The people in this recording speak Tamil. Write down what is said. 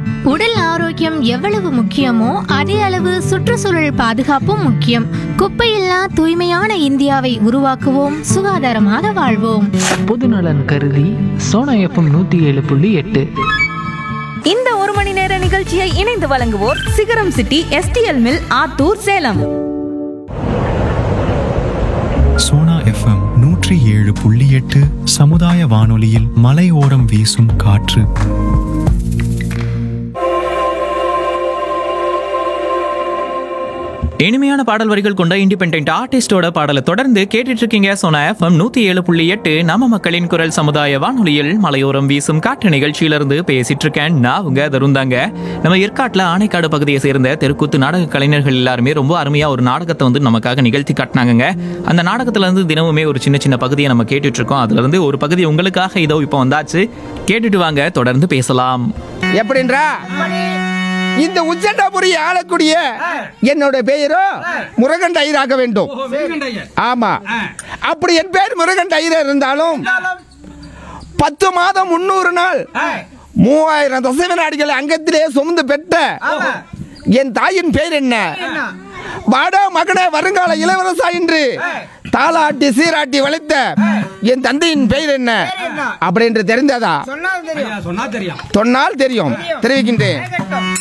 உடல் ஆரோக்கியம் எவ்வளவு முக்கியமோ அதே அளவு சுற்றுச்சூழல் பாதுகாப்பும் முக்கியம் குப்பையில்லா தூய்மையான இந்தியாவை உருவாக்குவோம் சுகாதாரமாக வாழ்வோம் பொதுநலன் கருதி சோனா எஃப்எம் நூற்றி ஏழு புள்ளி எட்டு இந்த ஒரு மணி நேர நிகழ்ச்சியை இணைந்து வழங்குவோர் Sigaram city SDL mill Attur Salem Sona FM நூற்றி ஏழு புள்ளி எட்டு சமுதாய வானொலியில் மலையோரம் வீசும் காற்று இனிமையான பாடல் வரிகள் கொண்ட இண்டிபெண்ட் ஆர்டிஸ்டோட பாடலை தொடர்ந்து கேட்டுட்டு இருக்கீங்க சோனா எஃப்எம் நூத்தி ஏழு புள்ளி எட்டு நம்ம மக்களின் குரல் சமுதாய வானொலியில் மலையோரம் வீசும் காற்று நிகழ்ச்சியிலிருந்து பேசிட்டு இருக்கேன் நான் உங்க தருந்தாங்க நம்ம ஏற்காட்டில் ஆனைக்காடு பகுதியை சேர்ந்த தெருக்கூத்து நாடக கலைஞர்கள் எல்லாருமே ரொம்ப அருமையா ஒரு நாடகத்தை வந்து நமக்காக நிகழ்த்தி காட்டினாங்க அந்த நாடகத்துல இருந்து தினமுமே ஒரு சின்ன சின்ன பகுதியை நம்ம கேட்டுட்டு இருக்கோம் அதுல இருந்து ஒரு பகுதி உங்களுக்காக இதோ இப்போ வந்தாச்சு கேட்டுட்டு வாங்க தொடர்ந்து பேசலாம் எப்படின்றா இந்த உச்சண்டாபுரியை ஆளக்கூடிய என்னோட பெயரோ முருகன் டயிராக வேண்டும் ஆமா அப்படி என் பேர் முருகன் டயிர் இருந்தாலும் பத்து மாதம் முன்னூறு நாள் மூவாயிரம் தசம நாடுகள் அங்கத்திலே சுமந்து பெற்ற என் தாயின் பேர் என்ன வாடா மகனே வருங்கால இளவரசா என்று தாளாட்டி சீராட்டி வளைத்த என் தந்தையின் பெயர் என்ன அப்படி என்று தெரிந்ததா சொன்னால் தெரியும் தெரிவிக்கின்றேன்